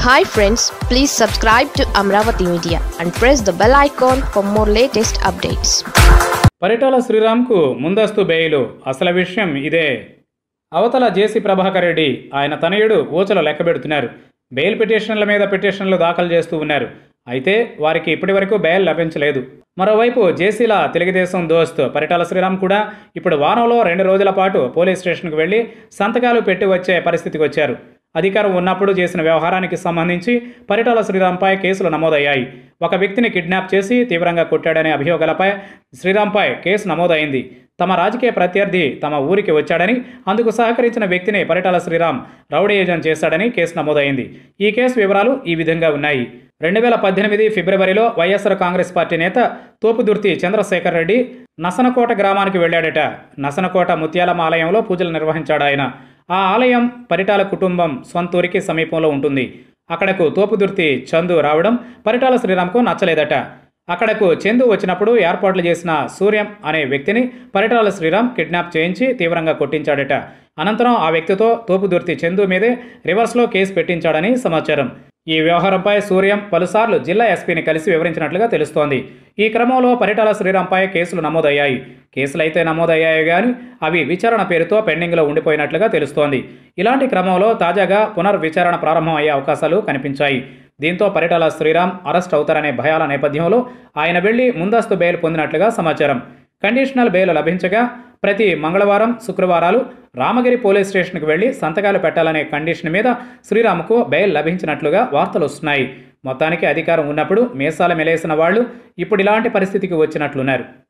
hi friends please subscribe to Amaravati media and press the bell icon for more latest updates Paritala శ్రీరామ్కు ముందస్తు bail అసలు విషయం ఇదే అవతల జేసీ ప్రభాకర్ రెడ్డి ఆయన తనయుడు ఊచలు లెక్కబెడుతున్నారు బెయిల్ పిటిషన్ల మీద పిటిషన్లు దాఖలు చేస్తూ ఉన్నారు అయితే వారికి ఇప్పటివరకు బెయిల్ లభించలేదు మరోవైపు జేసీల తెలుగుదేశం దోస్త్ పరిటాల శ్రీరామ్ కూడా ఇప్పుడు వారంలో రెండు రోజుల పాటు పోలీస్ స్టేషన్కు వెళ్లి సంతకాలు పెట్టి వచ్చే పరిస్థితికి వచ్చారు అధికారం ఉన్నప్పుడు చేసిన వ్యవహారానికి సంబంధించి పరిటాల శ్రీరాంపై కేసులు నమోదయ్యాయి ఒక వ్యక్తిని కిడ్నాప్ చేసి తీవ్రంగా కొట్టాడనే అభియోగాలపై శ్రీరాంపై కేసు నమోదైంది తమ రాజకీయ ప్రత్యర్థి తమ ఊరికి వచ్చాడని అందుకు సహకరించిన వ్యక్తిని పరిటాల శ్రీరామ్ రౌడీయజం చేశాడని కేసు నమోదైంది ఈ కేసు వివరాలు ఈ విధంగా ఉన్నాయి రెండు వేల పద్దెనిమిది ఫిబ్రవరిలో వైఎస్ఆర్ కాంగ్రెస్ పార్టీ నేత తోపుదుర్తి చంద్రశేఖర్ రెడ్డి నసనకోట గ్రామానికి వెళ్ళాడట నసనకోట ముత్యాలమ్మ ఆలయంలో పూజలు నిర్వహించాడు ఆయన ఆ ఆలయం పరిటాల కుటుంబం సొంతూరికి సమీపంలో ఉంటుంది అక్కడకు తోపుదుర్తి చందు రావడం పరిటాల శ్రీరామ్కు నచ్చలేదట అక్కడకు చందు వచ్చినప్పుడు ఏర్పాట్లు చేసిన సూర్యం అనే వ్యక్తిని పరిటాల శ్రీరామ్ కిడ్నాప్ చేయించి తీవ్రంగా కొట్టించాడట అనంతరం ఆ వ్యక్తితో తోపుదుర్తి చందు మీదే రివర్స్లో కేసు పెట్టించాడని సమాచారం ఈ వ్యవహారంపై సూర్యం పలుసార్లు జిల్లా ఎస్పీని కలిసి వివరించినట్లుగా తెలుస్తోంది ఈ క్రమంలో పరిటాల శ్రీరాంపై కేసులు నమోదయ్యాయి కేసులైతే నమోదయ్యాయి కానీ అవి విచారణ పేరుతో పెండింగ్లో ఉండిపోయినట్లుగా తెలుస్తోంది ఇలాంటి క్రమంలో తాజాగా పునర్విచారణ ప్రారంభం అయ్యే అవకాశాలు కనిపించాయి దీంతో పరిటాల శ్రీరామ్ అరెస్ట్ అవుతారనే భయాల నేపథ్యంలో ఆయన వెళ్లి ముందస్తు బెయిల్ పొందినట్లుగా సమాచారం కండిషనల్ బెయిల్ లభించగా ప్రతి మంగళవారం శుక్రవారాలు రామగిరి పోలీస్ స్టేషన్కి వెళ్లి సంతకాలు పెట్టాలనే కండిషన్ మీద శ్రీరామ్కు బెయిల్ లభించినట్లుగా వార్తలు వస్తున్నాయి మొత్తానికి అధికారం ఉన్నప్పుడు మీసాల మెలేసిన వాళ్ళు ఇప్పుడు ఇలాంటి పరిస్థితికి వచ్చినట్లున్నారు